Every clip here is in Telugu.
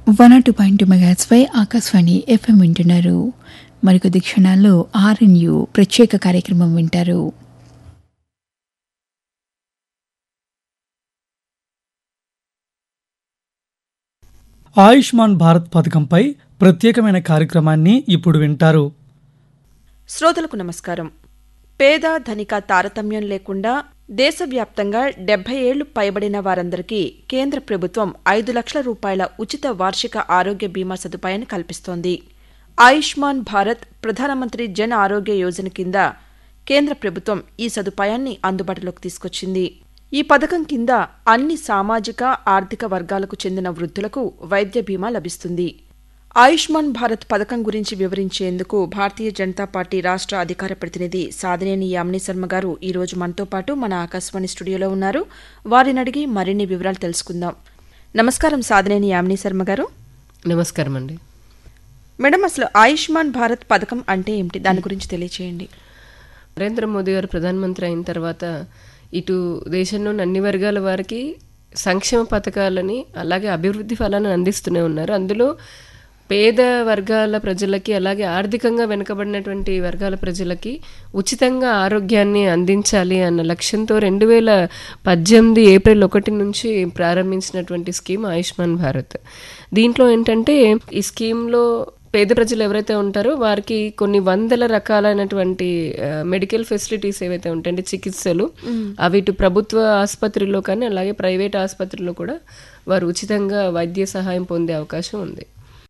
వన్ టూ పాయింట్ మెగాట్స్పై ఆకాశవాణి ఎఫ్ఎం వింటున్నారు మరికొద్ది క్షణాల్లో ఆర్ఎన్యు ప్రత్యేక కార్యక్రమం వింటారు ఆయుష్మాన్ భారత్ పథకంపై ప్రత్యేకమైన కార్యక్రమాన్ని ఇప్పుడు వింటారు శ్రోతలకు నమస్కారం పేద ధనిక తారతమ్యం లేకుండా దేశవ్యాప్తంగా డెబ్బై ఏళ్లు పైబడిన వారందరికీ కేంద్ర ప్రభుత్వం ఐదు లక్షల రూపాయల ఉచిత వార్షిక ఆరోగ్య బీమా సదుపాయాన్ని కల్పిస్తోంది ఆయుష్మాన్ భారత్ ప్రధానమంత్రి జన్ ఆరోగ్య యోజన కింద కేంద్ర ప్రభుత్వం ఈ సదుపాయాన్ని అందుబాటులోకి తీసుకొచ్చింది ఈ పథకం కింద అన్ని సామాజిక ఆర్థిక వర్గాలకు చెందిన వృద్ధులకు వైద్య బీమా లభిస్తుంది ఆయుష్మాన్ భారత్ పథకం గురించి వివరించేందుకు భారతీయ జనతా పార్టీ రాష్ట్ర అధికార ప్రతినిధి సాధనేని యామిని శర్మ గారు ఈ రోజు మనతో పాటు మన ఆకాశవాణి స్టూడియోలో ఉన్నారు వారిని అడిగి మరిన్ని వివరాలు తెలుసుకుందాం నమస్కారం సాధనేని యామిని శర్మ గారు నమస్కారం అండి మేడం అసలు ఆయుష్మాన్ భారత్ పథకం అంటే ఏమిటి దాని గురించి తెలియచేయండి నరేంద్ర మోదీ గారు ప్రధానమంత్రి అయిన తర్వాత ఇటు దేశంలోని అన్ని వర్గాల వారికి సంక్షేమ పథకాలని అలాగే అభివృద్ధి ఫలాన్ని అందిస్తూనే ఉన్నారు అందులో పేద వర్గాల ప్రజలకి అలాగే ఆర్థికంగా వెనుకబడినటువంటి వర్గాల ప్రజలకి ఉచితంగా ఆరోగ్యాన్ని అందించాలి అన్న లక్ష్యంతో రెండు వేల పద్దెనిమిది ఏప్రిల్ ఒకటి నుంచి ప్రారంభించినటువంటి స్కీమ్ ఆయుష్మాన్ భారత్ దీంట్లో ఏంటంటే ఈ స్కీమ్లో పేద ప్రజలు ఎవరైతే ఉంటారో వారికి కొన్ని వందల రకాలైనటువంటి ఆ, మెడికల్ ఫెసిలిటీస్ ఏవైతే ఉంటాయంటే చికిత్సలు అవి ఇటు ప్రభుత్వ ఆసుపత్రిలో కానీ అలాగే ప్రైవేట్ ఆసుపత్రిలో కూడా వారు ఉచితంగా వైద్య సహాయం పొందే అవకాశం ఉంది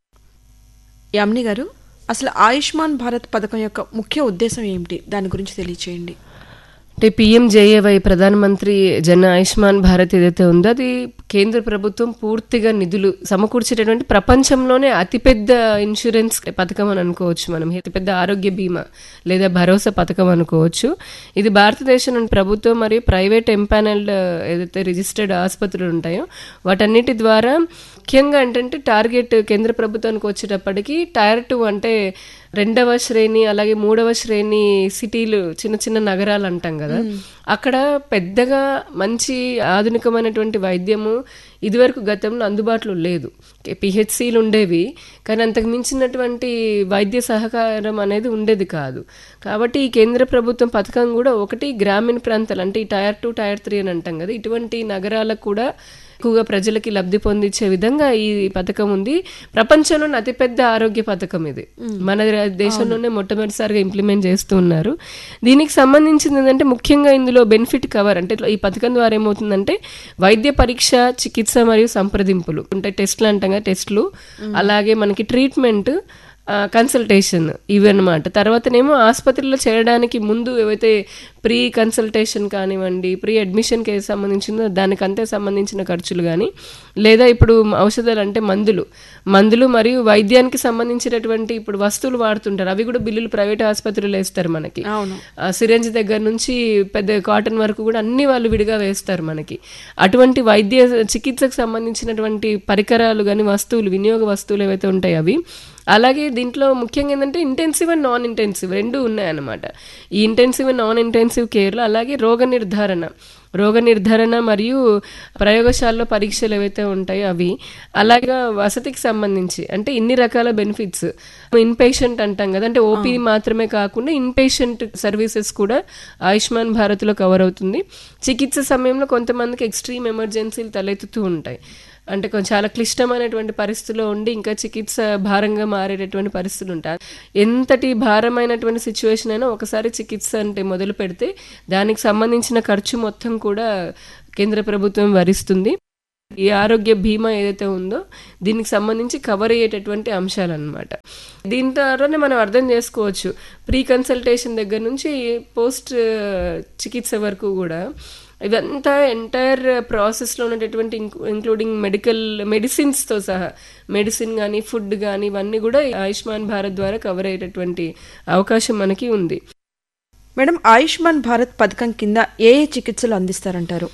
యామిని గారు అసలు ఆయుష్మాన్ భారత్ పథకం యొక్క ముఖ్య ఉద్దేశం ఏమిటి దాని గురించి తెలియచేయండి అంటే పిఎంజేఏవై ప్రధానమంత్రి జన ఆయుష్మాన్ భారత్ ఏదైతే ఉందో అది కేంద్ర ప్రభుత్వం పూర్తిగా నిధులు సమకూర్చేటటువంటి ప్రపంచంలోనే అతిపెద్ద ఇన్సూరెన్స్ పథకం అని అనుకోవచ్చు మనం అతిపెద్ద ఆరోగ్య బీమా లేదా భరోసా పథకం అనుకోవచ్చు ఇది భారతదేశం ప్రభుత్వం మరియు ప్రైవేట్ ఎంపానల్డ్ ఏదైతే రిజిస్టర్డ్ ఆసుపత్రులు ఉంటాయో వాటన్నిటి ద్వారా ముఖ్యంగా ఏంటంటే టార్గెట్ కేంద్ర ప్రభుత్వానికి వచ్చేటప్పటికి టైర్ టూ అంటే రెండవ శ్రేణి అలాగే మూడవ శ్రేణి సిటీలు చిన్న చిన్న నగరాలు అంటాం కదా అక్కడ పెద్దగా మంచి ఆధునికమైనటువంటి వైద్యము ఇదివరకు గతంలో అందుబాటులో లేదు పిహెచ్సిలు ఉండేవి కానీ అంతకు మించినటువంటి వైద్య సహకారం అనేది ఉండేది కాదు కాబట్టి ఈ కేంద్ర ప్రభుత్వం పథకం కూడా ఒకటి గ్రామీణ ప్రాంతాలు అంటే ఈ టైర్ టూ టైర్ త్రీ అని అంటాం కదా ఇటువంటి నగరాలకు కూడా ఎక్కువగా ప్రజలకి లబ్ధి పొందించే విధంగా ఈ పథకం ఉంది ప్రపంచంలోని అతిపెద్ద ఆరోగ్య పథకం ఇది మన దేశంలోనే మొట్టమొదటిసారిగా ఇంప్లిమెంట్ చేస్తూ ఉన్నారు దీనికి సంబంధించింది ఏంటంటే ముఖ్యంగా ఇందులో బెనిఫిట్ కవర్ అంటే ఇట్లా ఈ పథకం ద్వారా ఏమవుతుందంటే వైద్య పరీక్ష చికిత్స మరియు సంప్రదింపులు అంటే టెస్ట్లు అంటాం కదా టెస్ట్లు అలాగే మనకి ట్రీట్మెంట్ కన్సల్టేషన్ ఇవి అనమాట తర్వాతనేమో ఆసుపత్రిలో చేరడానికి ముందు ఏవైతే ప్రీ కన్సల్టేషన్ కానివ్వండి ప్రీ అడ్మిషన్కి సంబంధించిన దానికంతే సంబంధించిన ఖర్చులు కానీ లేదా ఇప్పుడు ఔషధాలు అంటే మందులు మందులు మరియు వైద్యానికి సంబంధించినటువంటి ఇప్పుడు వస్తువులు వాడుతుంటారు అవి కూడా బిల్లులు ప్రైవేట్ ఆసుపత్రులు వేస్తారు మనకి అవును సిరంజ్ దగ్గర నుంచి పెద్ద కాటన్ వరకు కూడా అన్ని వాళ్ళు విడిగా వేస్తారు మనకి అటువంటి వైద్య చికిత్సకు సంబంధించినటువంటి పరికరాలు కానీ వస్తువులు వినియోగ వస్తువులు ఏవైతే ఉంటాయో అవి అలాగే దీంట్లో ముఖ్యంగా ఏంటంటే ఇంటెన్సివ్ అండ్ నాన్ ఇంటెన్సివ్ రెండు ఉన్నాయన్నమాట ఈ ఇంటెన్సివ్ అండ్ నాన్ ఇంటెన్సివ్ కేర్లో అలాగే రోగ నిర్ధారణ రోగ నిర్ధారణ మరియు ప్రయోగశాలలో పరీక్షలు ఏవైతే ఉంటాయో అవి అలాగే వసతికి సంబంధించి అంటే ఇన్ని రకాల బెనిఫిట్స్ ఇన్ పేషెంట్ అంటాం కదా అంటే ఓపీ మాత్రమే కాకుండా ఇన్ పేషెంట్ సర్వీసెస్ కూడా ఆయుష్మాన్ భారత్లో కవర్ అవుతుంది చికిత్స సమయంలో కొంతమందికి ఎక్స్ట్రీమ్ ఎమర్జెన్సీలు తలెత్తుతూ ఉంటాయి అంటే కొంచెం చాలా క్లిష్టమైనటువంటి పరిస్థితిలో ఉండి ఇంకా చికిత్స భారంగా మారేటటువంటి పరిస్థితులు ఉంటాయి ఎంతటి భారమైనటువంటి సిచ్యువేషన్ అయినా ఒకసారి చికిత్స అంటే మొదలు పెడితే దానికి సంబంధించిన ఖర్చు మొత్తం కూడా కేంద్ర ప్రభుత్వం భరిస్తుంది ఈ ఆరోగ్య బీమా ఏదైతే ఉందో దీనికి సంబంధించి కవర్ అయ్యేటటువంటి అంశాలు అనమాట దీని ద్వారానే మనం అర్థం చేసుకోవచ్చు ప్రీ కన్సల్టేషన్ దగ్గర నుంచి పోస్ట్ చికిత్స వరకు కూడా ఇదంతా ఎంటైర్ ప్రాసెస్లో ఉన్నటువంటి ఇంక్లూడింగ్ మెడికల్ మెడిసిన్స్తో సహా మెడిసిన్ కానీ ఫుడ్ కానీ ఇవన్నీ కూడా ఈ ఆయుష్మాన్ భారత్ ద్వారా కవర్ అయ్యేటటువంటి అవకాశం మనకి ఉంది మేడం ఆయుష్మాన్ భారత్ పథకం కింద ఏ ఏ చికిత్సలు అందిస్తారంటారు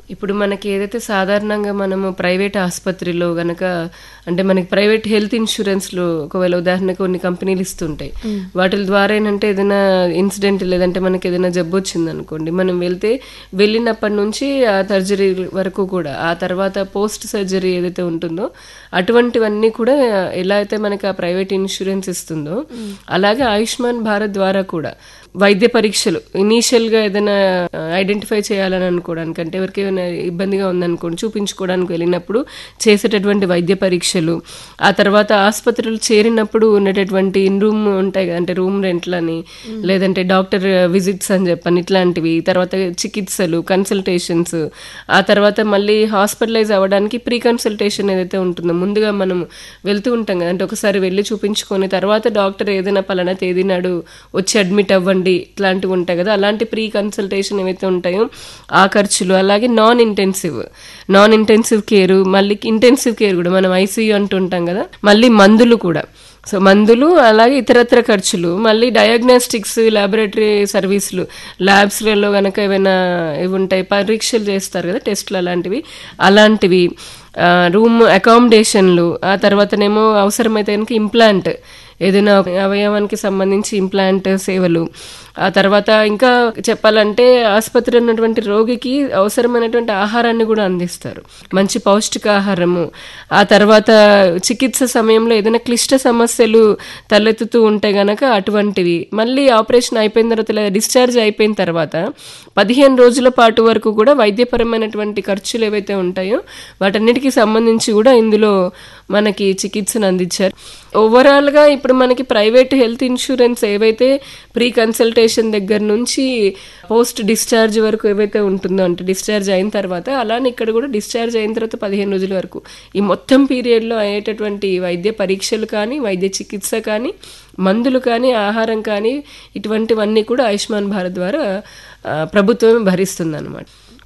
ఇప్పుడు మనకి ఏదైతే సాధారణంగా మనము ప్రైవేట్ ఆసుపత్రిలో గనక అంటే మనకి ప్రైవేట్ హెల్త్ ఇన్సూరెన్స్లు ఒకవేళ ఉదాహరణకు కొన్ని కంపెనీలు ఇస్తుంటాయి వాటి ద్వారా ఏంటంటే ఏదైనా ఇన్సిడెంట్ లేదంటే మనకి ఏదైనా జబ్బు వచ్చింది అనుకోండి మనం వెళ్తే వెళ్ళినప్పటి నుంచి ఆ సర్జరీ వరకు కూడా ఆ తర్వాత పోస్ట్ సర్జరీ ఏదైతే ఉంటుందో అటువంటివన్నీ కూడా ఎలా అయితే మనకి ఆ ప్రైవేట్ ఇన్సూరెన్స్ ఇస్తుందో అలాగే ఆయుష్మాన్ భారత్ ద్వారా కూడా వైద్య పరీక్షలు ఇనీషియల్ గా ఏదైనా ఐడెంటిఫై చేయాలని అనుకోవడానికి అంటే ఎవరికి ఏమైనా ఇబ్బందిగా ఉందనుకోండి చూపించుకోవడానికి వెళ్ళినప్పుడు చేసేటటువంటి వైద్య పరీక్షలు ఆ తర్వాత ఆసుపత్రులు చేరినప్పుడు ఉండేటటువంటి ఇన్ రూమ్ ఉంటాయి కదా అంటే రూమ్ రెంట్లని లేదంటే డాక్టర్ విజిట్స్ అని చెప్పని ఇట్లాంటివి తర్వాత చికిత్సలు కన్సల్టేషన్స్ ఆ తర్వాత మళ్ళీ హాస్పిటలైజ్ అవ్వడానికి ప్రీ కన్సల్టేషన్ ఏదైతే ఉంటుందో ముందుగా మనం వెళ్తూ ఉంటాం కదా అంటే ఒకసారి వెళ్ళి చూపించుకొని తర్వాత డాక్టర్ ఏదైనా పలానా తేదీ నాడు వచ్చి అడ్మిట్ అవ్వండి ఇట్లాంటివి ఉంటాయి కదా అలాంటి ప్రీ కన్సల్టేషన్ ఏవైతే ఉంటాయో ఆ ఖర్చులు అలాగే non intensive non intensive care మళ్ళీ ఇంటెన్సివ్ కేర్ కూడా మనం ఐసీయూ అంటుంటాం కదా మళ్ళీ మందులు కూడా సో మందులు అలాగే ఇతరత్ర ఖర్చులు మళ్ళీ డయాగ్నోస్టిక్స్ ల్యాబొరేటరీ సర్వీసులు ల్యాబ్స్లలో కనుక ఏమైనా ఇవి ఉంటాయి పరీక్షలు చేస్తారు కదా టెస్ట్లు అలాంటివి అలాంటివి ఆ, రూమ్ అకామిడేషన్లు ఆ తర్వాతనేమో అవసరమైతే కనుక ఇంప్లాంట్ ఏదైనా అవయవానికి సంబంధించి ఇంప్లాంట్ సేవలు ఆ తర్వాత ఇంకా చెప్పాలంటే ఆసుపత్రి ఉన్నటువంటి రోగికి అవసరమైనటువంటి ఆహారాన్ని కూడా అందిస్తారు మంచి పౌష్టికాహారము ఆ తర్వాత చికిత్స సమయంలో ఏదైనా క్లిష్ట సమస్యలు తలెత్తుతూ ఉంటే గనక అటువంటివి మళ్ళీ ఆపరేషన్ అయిపోయిన తర్వాత లేదా డిశ్చార్జ్ అయిపోయిన తర్వాత పదిహేను రోజుల పాటు వరకు కూడా వైద్యపరమైనటువంటి ఖర్చులు ఏవైతే ఉంటాయో వాటన్నిటికీ సంబంధించి కూడా ఇందులో మనకి చికిత్సను అందించారు ఓవరాల్గా ఇప్పుడు మనకి ప్రైవేట్ హెల్త్ ఇన్సూరెన్స్ ఏవైతే ప్రీ కన్సల్టేషన్ దగ్గర నుంచి పోస్ట్ డిశ్చార్జ్ వరకు ఏవైతే ఉంటుందో అంటే డిశ్చార్జ్ అయిన తర్వాత అలానే ఇక్కడ కూడా డిశ్చార్జ్ అయిన తర్వాత పదిహేను రోజుల వరకు ఈ మొత్తం పీరియడ్లో అయ్యేటటువంటి వైద్య పరీక్షలు కానీ వైద్య చికిత్స కానీ మందులు కానీ ఆహారం కానీ ఇటువంటివన్నీ కూడా ఆయుష్మాన్ భారత్ ద్వారా ఆ, ప్రభుత్వమే భరిస్తుంది అనమాట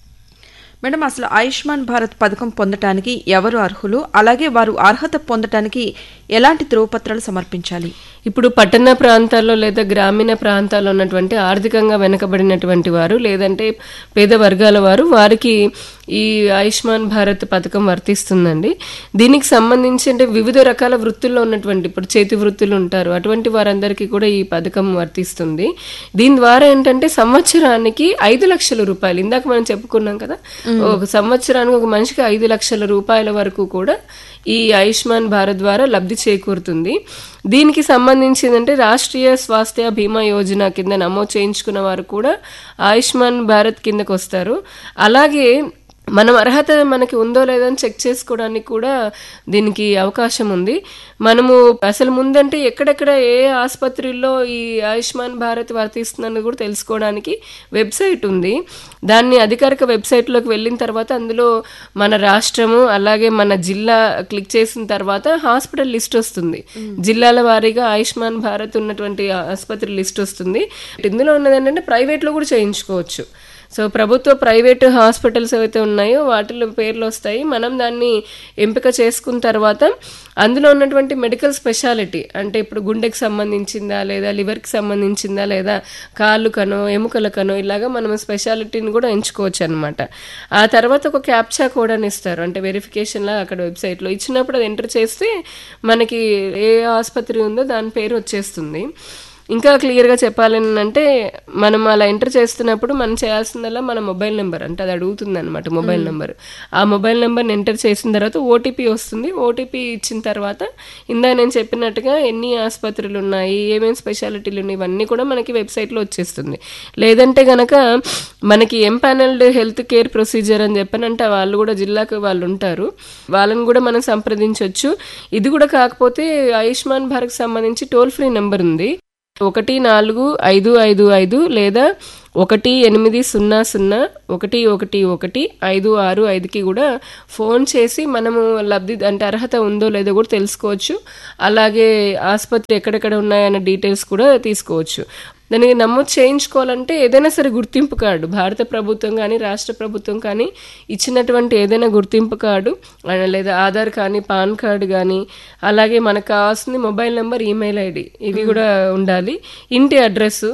మేడం అసలు ఆయుష్మాన్ భారత్ పథకం పొందటానికి ఎవరు అర్హులు అలాగే వారు అర్హత పొందటానికి ఎలాంటి ధ్రువపత్రాలు సమర్పించాలి ఇప్పుడు పట్టణ ప్రాంతాల్లో లేదా గ్రామీణ ప్రాంతాల్లో ఉన్నటువంటి ఆర్థికంగా వెనుకబడినటువంటి వారు లేదంటే పేద వర్గాల వారు వారికి ఈ ఆయుష్మాన్ భారత్ పథకం వర్తిస్తుందండి దీనికి సంబంధించి అంటే వివిధ రకాల వృత్తుల్లో ఉన్నటువంటి ఇప్పుడు చేతి వృత్తులు ఉంటారు అటువంటి వారందరికీ కూడా ఈ పథకం వర్తిస్తుంది దీని ద్వారా ఏంటంటే సంవత్సరానికి ఐదు లక్షల రూపాయలు ఇందాక మనం చెప్పుకున్నాం కదా ఒక సంవత్సరానికి ఒక మనిషికి ఐదు లక్షల రూపాయల వరకు కూడా ఈ ఆయుష్మాన్ భారత్ ద్వారా లబ్ధి చేకూరుతుంది దీనికి సంబంధించిందంటే రాష్ట్రీయ స్వాస్థ్య బీమా యోజన కింద నమోదు చేయించుకున్న వారు కూడా ఆయుష్మాన్ భారత్ కిందకు వస్తారు అలాగే మనం అర్హత మనకి ఉందో లేదో అని చెక్ చేసుకోవడానికి కూడా దీనికి అవకాశం ఉంది మనము అసలు ముందంటే ఎక్కడెక్కడ ఏ ఆసుపత్రుల్లో ఈ ఆయుష్మాన్ భారత్ వర్తిస్తుందని కూడా తెలుసుకోవడానికి వెబ్సైట్ ఉంది దాన్ని అధికారిక వెబ్సైట్లోకి వెళ్ళిన తర్వాత అందులో మన రాష్ట్రము అలాగే మన జిల్లా క్లిక్ చేసిన తర్వాత హాస్పిటల్ లిస్ట్ వస్తుంది జిల్లాల వారీగా ఆయుష్మాన్ భారత్ ఉన్నటువంటి ఆసుపత్రి లిస్ట్ వస్తుంది ఇందులో ఉన్నది ఏంటంటే ప్రైవేట్లో కూడా చేయించుకోవచ్చు సో ప్రభుత్వ ప్రైవేట్ హాస్పిటల్స్ ఏవైతే ఉన్నాయో వాటిలో పేర్లు వస్తాయి మనం దాన్ని ఎంపిక చేసుకున్న తర్వాత అందులో ఉన్నటువంటి మెడికల్ స్పెషాలిటీ అంటే ఇప్పుడు గుండెకి సంబంధించిందా లేదా లివర్కి సంబంధించిందా లేదా కాళ్ళుకనో ఎముకలకనో ఇలాగా మనం స్పెషాలిటీని కూడా ఎంచుకోవచ్చు అనమాట ఆ తర్వాత ఒక క్యాప్చా కోడ్ అని ఇస్తారు అంటే వెరిఫికేషన్లా అక్కడ వెబ్సైట్లో ఇచ్చినప్పుడు అది ఎంటర్ చేస్తే మనకి ఏ ఆసుపత్రి ఉందో దాని పేరు వచ్చేస్తుంది ఇంకా క్లియర్గా చెప్పాలని అంటే మనం అలా ఎంటర్ చేస్తున్నప్పుడు మనం చేయాల్సిందల్లా మన మొబైల్ నెంబర్ అంటే అది అడుగుతుంది అనమాట మొబైల్ నెంబర్ ఆ మొబైల్ నెంబర్ని ఎంటర్ చేసిన తర్వాత ఓటీపీ వస్తుంది ఓటీపీ ఇచ్చిన తర్వాత ఇందా నేను చెప్పినట్టుగా ఎన్ని ఆసుపత్రులు ఉన్నాయి ఏమేమి స్పెషాలిటీలు ఉన్నాయి ఇవన్నీ కూడా మనకి వెబ్సైట్లో వచ్చేస్తుంది లేదంటే గనక మనకి empanelled health care procedure అని చెప్పనంటే వాళ్ళు కూడా జిల్లాకు వాళ్ళు ఉంటారు వాళ్ళని కూడా మనం సంప్రదించవచ్చు ఇది కూడా కాకపోతే ఆయుష్మాన్ భారత్ సంబంధించి టోల్ ఫ్రీ నెంబర్ ఉంది ఒకటి నాలుగు ఐదు ఐదు ఐదు లేదా ఒకటి ఎనిమిది సున్నా సున్నా ఒకటి ఒకటి ఒకటి ఐదు ఆరు ఐదుకి కూడా ఫోన్ చేసి మనము లబ్ధి అంటే అర్హత ఉందో లేదో కూడా తెలుసుకోవచ్చు అలాగే ఆసుపత్రి ఎక్కడెక్కడ ఉన్నాయన్న డీటెయిల్స్ కూడా తీసుకోవచ్చు దానికి నమోదు చేయించుకోవాలంటే ఏదైనా సరే గుర్తింపు కార్డు భారత ప్రభుత్వం కానీ రాష్ట్ర ప్రభుత్వం కానీ ఇచ్చినటువంటి ఏదైనా గుర్తింపు కార్డు ఆ, లేదా ఆధార్ కానీ పాన్ కార్డు కానీ అలాగే మనకు కావాల్సింది మొబైల్ నెంబర్ ఈమెయిల్ ఐడి ఇవి కూడా ఉండాలి ఇంటి అడ్రస్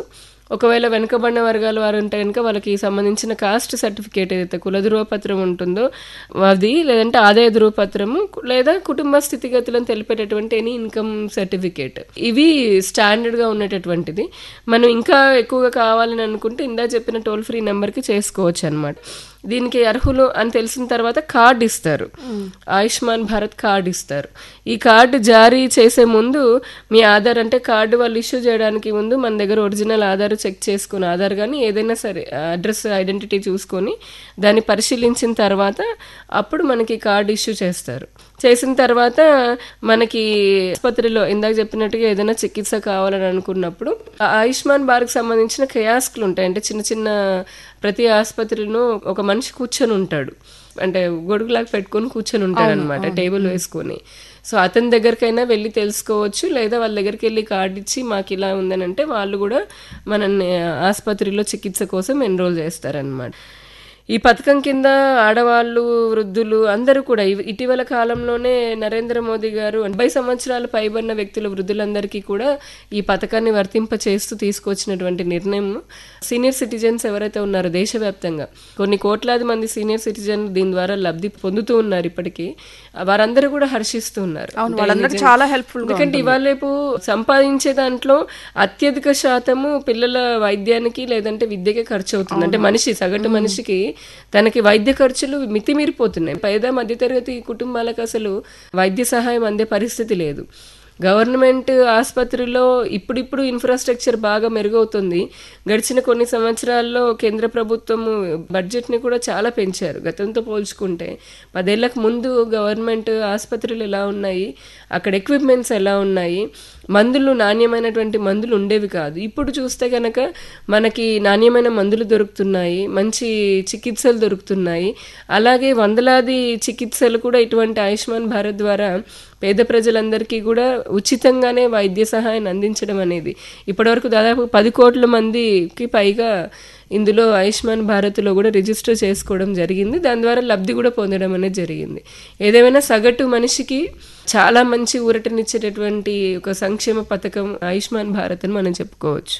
ఒకవేళ వెనుకబడిన వర్గాల వారు ఉంటే కనుక వాళ్ళకి సంబంధించిన కాస్ట్ సర్టిఫికేట్ ఏదైతే కుల ధృవపత్రం ఉంటుందో అది లేదంటే ఆదాయ ధృవపత్రము లేదా కుటుంబ స్థితిగతులను తెలిపేటటువంటి ఎనీ ఇన్కమ్ సర్టిఫికేట్ ఇవి స్టాండర్డ్ గా ఉండేటటువంటిది మనం ఇంకా ఎక్కువగా కావాలని అనుకుంటే ఇందా చెప్పిన టోల్ ఫ్రీ నెంబర్కి చేసుకోవచ్చు అనమాట దీనికి అర్హులు అని తెలిసిన తర్వాత కార్డు ఇస్తారు ఆయుష్మాన్ భారత్ కార్డు ఇస్తారు ఈ కార్డు జారీ చేసే ముందు మీ ఆధార్ అంటే కార్డు వాళ్ళు ఇష్యూ చేయడానికి ముందు మన దగ్గర ఒరిజినల్ ఆధార్ చెక్ చేసుకుని ఆధార్ కానీ ఏదైనా సరే అడ్రస్ ఐడెంటిటీ చూసుకొని దాన్ని పరిశీలించిన తర్వాత అప్పుడు మనకి కార్డు ఇష్యూ చేస్తారు చేసిన తర్వాత మనకి ఆసుపత్రిలో ఇందాక చెప్పినట్టుగా ఏదైనా చికిత్స కావాలని అనుకున్నప్పుడు ఆ ఆయుష్మాన్ భారత్ సంబంధించిన కయాస్కులు ఉంటాయి అంటే చిన్న చిన్న ప్రతి ఆసుపత్రిలో ఒక మనిషి కూర్చొని ఉంటాడు అంటే గొడుగులాగా పెట్టుకొని కూర్చొని ఉంటాడు అనమాట టేబుల్ వేసుకొని సో అతని దగ్గరికైనా వెళ్ళి తెలుసుకోవచ్చు లేదా వాళ్ళ దగ్గరికి వెళ్ళి కార్డు ఇచ్చి మాకు ఇలా ఉందని అంటే వాళ్ళు కూడా మనల్ని ఆసుపత్రిలో చికిత్స కోసం ఎన్రోల్ చేస్తారనమాట ఈ పథకం కింద ఆడవాళ్ళు వృద్ధులు అందరూ కూడా ఇవ- ఇటీవల కాలంలోనే నరేంద్ర మోదీ గారు డెబ్బై సంవత్సరాలు పైబడిన వ్యక్తుల వృద్ధులందరికీ కూడా ఈ పథకాన్ని వర్తింప చేస్తూ తీసుకొచ్చినటువంటి నిర్ణయం సీనియర్ సిటిజన్స్ ఎవరైతే ఉన్నారో దేశవ్యాప్తంగా కొన్ని కోట్లాది మంది సీనియర్ సిటిజన్ దీని ద్వారా లబ్ధి పొందుతూ ఉన్నారు ఇప్పటికీ వారందరూ కూడా హర్షిస్తూ ఉన్నారు అవును, అంటే వాళ్ళందరికీ నిజం- చాలా helpful గా ఎందుకంటే ఇవాళ రేపు సంపాదించే దాంట్లో అత్యధిక శాతము పిల్లల వైద్యానికి లేదంటే విద్యకే ఖర్చు అవుతుంది అంటే మనిషి సగటు మనిషికి తనకి వైద్య ఖర్చులు మితిమీరిపోతున్నాయి పేద మధ్యతరగతి కుటుంబాలకు అసలు వైద్య సహాయం అందే పరిస్థితి లేదు గవర్నమెంట్ ఆసుపత్రిలో ఇప్పుడిప్పుడు ఇన్ఫ్రాస్ట్రక్చర్ బాగా మెరుగవుతుంది గడిచిన కొన్ని సంవత్సరాల్లో కేంద్ర ప్రభుత్వం బడ్జెట్ని కూడా చాలా పెంచారు గతంతో పోల్చుకుంటే పదేళ్లకు ముందు గవర్నమెంట్ ఆసుపత్రులు ఎలా ఉన్నాయి అక్కడ ఎక్విప్మెంట్స్ ఎలా ఉన్నాయి మందులు నాణ్యమైనటువంటి మందులు ఉండేవి కాదు ఇప్పుడు చూస్తే కనుక మనకి నాణ్యమైన మందులు దొరుకుతున్నాయి మంచి చికిత్సలు దొరుకుతున్నాయి అలాగే వందలాది చికిత్సలు కూడా ఇటువంటి ఆయుష్మాన్ భారత్ ద్వారా పేద ప్రజలందరికీ కూడా ఉచితంగానే వైద్య సహాయాన్ని అందించడం అనేది ఇప్పటివరకు దాదాపు పది కోట్ల మందికి పైగా ఇందులో ఆయుష్మాన్ భారత్లో కూడా రిజిస్టర్ చేసుకోవడం జరిగింది దాని ద్వారా లబ్ధి కూడా పొందడం అనేది జరిగింది ఏదేమైనా సగటు మనిషికి చాలా మంచి ఊరటనిచ్చేటటువంటి ఒక సంక్షేమ పథకం ఆయుష్మాన్ భారత్ అని మనం చెప్పుకోవచ్చు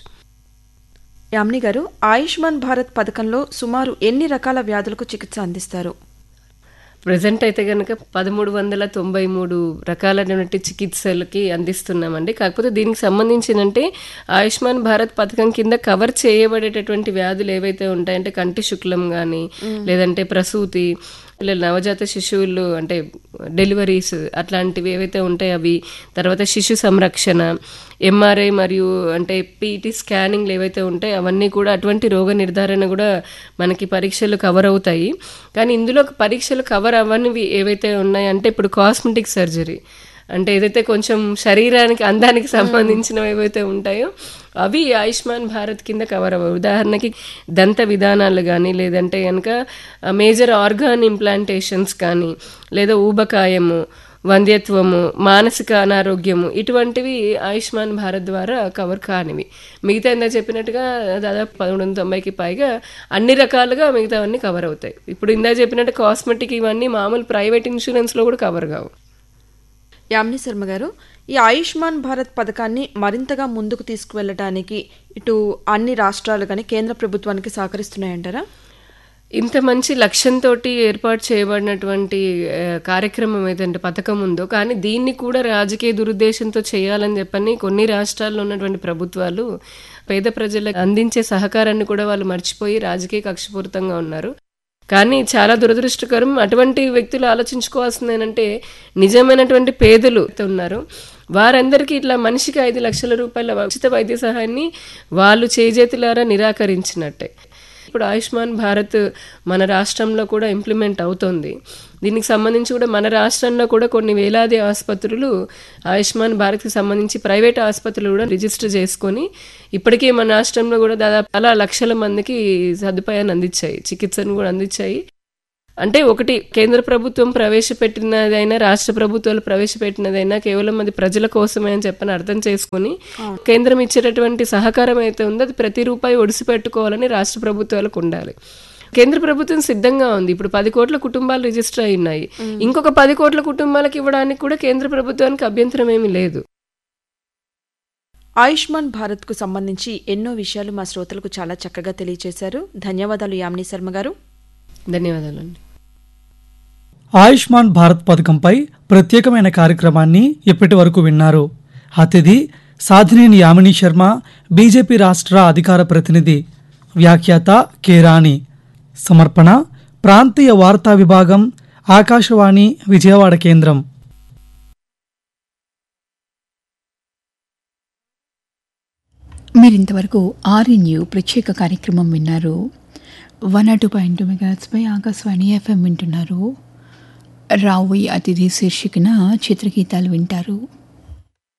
యామిని గారు ఆయుష్మాన్ భారత్ పథకంలో సుమారు ఎన్ని రకాల వ్యాధులకు చికిత్స అందిస్తారు ప్రజెంట్ అయితే కనుక పదమూడు వందల తొంభై మూడు రకాలైనటువంటి చికిత్సలకి అందిస్తున్నామండి కాకపోతే దీనికి సంబంధించినంటే ఆయుష్మాన్ భారత్ పథకం కింద కవర్ చేయబడేటటువంటి వ్యాధులు ఏవైతే ఉంటాయంటే కంటి శుక్లం కానీ లేదంటే ప్రసూతి ఇలా నవజాత శిశువులు అంటే డెలివరీస్ అట్లాంటివి ఏవైతే ఉంటాయో అవి తర్వాత శిశు సంరక్షణ ఎంఆర్ఐ మరియు అంటే పీటీ స్కానింగ్లు ఏవైతే ఉంటాయో అవన్నీ కూడా అటువంటి రోగ నిర్ధారణ కూడా మనకి పరీక్షలు కవర్ అవుతాయి కానీ ఇందులో పరీక్షలు కవర్ అవ్వనివి ఏవైతే ఉన్నాయంటే ఇప్పుడు కాస్మెటిక్ సర్జరీ అంటే ఏదైతే కొంచెం శరీరానికి అందానికి సంబంధించినవి ఏవైతే ఉంటాయో అవి ఆయుష్మాన్ భారత్ కింద కవర్ అవ్వవు ఉదాహరణకి దంత విధానాలు కానీ లేదంటే కనుక మేజర్ ఆర్గాన్ ఇంప్లాంటేషన్స్ కానీ లేదా ఊబకాయము వంధ్యత్వము మానసిక అనారోగ్యము ఇటువంటివి ఆయుష్మాన్ భారత్ ద్వారా కవర్ కానివి మిగతా ఇందా చెప్పినట్టుగా దాదాపు పదమూడు వందల తొంభైకి పైగా అన్ని రకాలుగా మిగతావన్నీ కవర్ అవుతాయి ఇప్పుడు ఇందా చెప్పినట్టు కాస్మెటిక్ ఇవన్నీ మామూలు ప్రైవేట్ ఇన్సూరెన్స్లో కూడా కవర్ కావు యామిని శర్మ గారు ఈ ఆయుష్మాన్ భారత్ పథకాన్ని మరింతగా ముందుకు తీసుకువెళ్ళటానికి ఇటు అన్ని రాష్ట్రాలు కానీ కేంద్ర ప్రభుత్వానికి సహకరిస్తున్నాయంటారా ఇంత మంచి లక్ష్యంతో ఏర్పాటు చేయబడినటువంటి ఆ, కార్యక్రమం ఏదంటే పథకం ఉందో కానీ దీన్ని కూడా రాజకీయ దురుద్దేశంతో చేయాలని చెప్పని కొన్ని రాష్ట్రాల్లో ఉన్నటువంటి ప్రభుత్వాలు పేద ప్రజలకు అందించే సహకారాన్ని కూడా వాళ్ళు మర్చిపోయి రాజకీయ కక్షపూరితంగా ఉన్నారు కానీ చాలా దురదృష్టకరం అటువంటి వ్యక్తులు ఆలోచించుకోవాల్సింది ఏంటంటే నిజమైనటువంటి పేదలు ఉన్నారు వారందరికీ ఇట్లా మనిషికి ఐదు లక్షల రూపాయల ఉచిత వైద్య సహాయాన్ని వాళ్ళు చేజేతులారా నిరాకరించినట్టే ఇప్పుడు ఆయుష్మాన్ భారత్ మన రాష్ట్రంలో కూడా ఇంప్లిమెంట్ అవుతోంది దీనికి సంబంధించి కూడా మన రాష్ట్రంలో కూడా కొన్ని వేలాది ఆసుపత్రులు ఆయుష్మాన్ భారత్కి సంబంధించి ప్రైవేట్ ఆసుపత్రులు కూడా రిజిస్టర్ చేసుకొని ఇప్పటికే మన రాష్ట్రంలో కూడా దాదాపు చాలా లక్షల మందికి సదుపాయాన్ని అందించాయి చికిత్సను కూడా అందించాయి అంటే ఒకటి కేంద్ర ప్రభుత్వం ప్రవేశపెట్టినదైనా రాష్ట్ర ప్రభుత్వాలు ప్రవేశపెట్టినదైనా కేవలం అది ప్రజల కోసమే అని చెప్పని అర్థం చేసుకుని కేంద్రం ఇచ్చేటటువంటి సహకారం అయితే ఉందో అది ప్రతి రూపాయి ఒడిసి పెట్టుకోవాలని రాష్ట్ర ప్రభుత్వాలకు ఉండాలి కేంద్ర ప్రభుత్వం సిద్ధంగా ఉంది ఇప్పుడు పది కోట్ల కుటుంబాలు రిజిస్టర్ అయి ఉన్నాయి ఇంకొక పది కోట్ల కుటుంబాలకు ఇవ్వడానికి కూడా కేంద్ర ప్రభుత్వానికి అభ్యంతరం ఏమీ లేదు ఆయుష్మాన్ భారత్కు సంబంధించి ఎన్నో విషయాలు మా శ్రోతలకు చాలా చక్కగా తెలియజేశారు ధన్యవాదాలు యామిని శర్మ గారు ధన్యవాదాలండి ఆయుష్మాన్ భారత్ పథకంపై ప్రత్యేకమైన కార్యక్రమాన్ని ఇప్పటి వరకు విన్నారు అతిథి సాధినేని యామిని శర్మ బీజేపీ రాష్ట్ర అధికార ప్రతినిధి వ్యాఖ్యాత కె రాణి సమర్పణ ప్రాంతీయ వార్తా విభాగం ఆకాశవాణి విజయవాడ కేంద్రం మీరింతవరకు ఆర్ఎన్యూ ప్రత్యేక కార్యక్రమం విన్నారు one nought two point two మెగాట్స్పై ఆకాశవాణి ఎఫ్ఎం వింటున్నారు రావుయి అతిథి శీర్షికన చిత్రగీతాలు వింటారు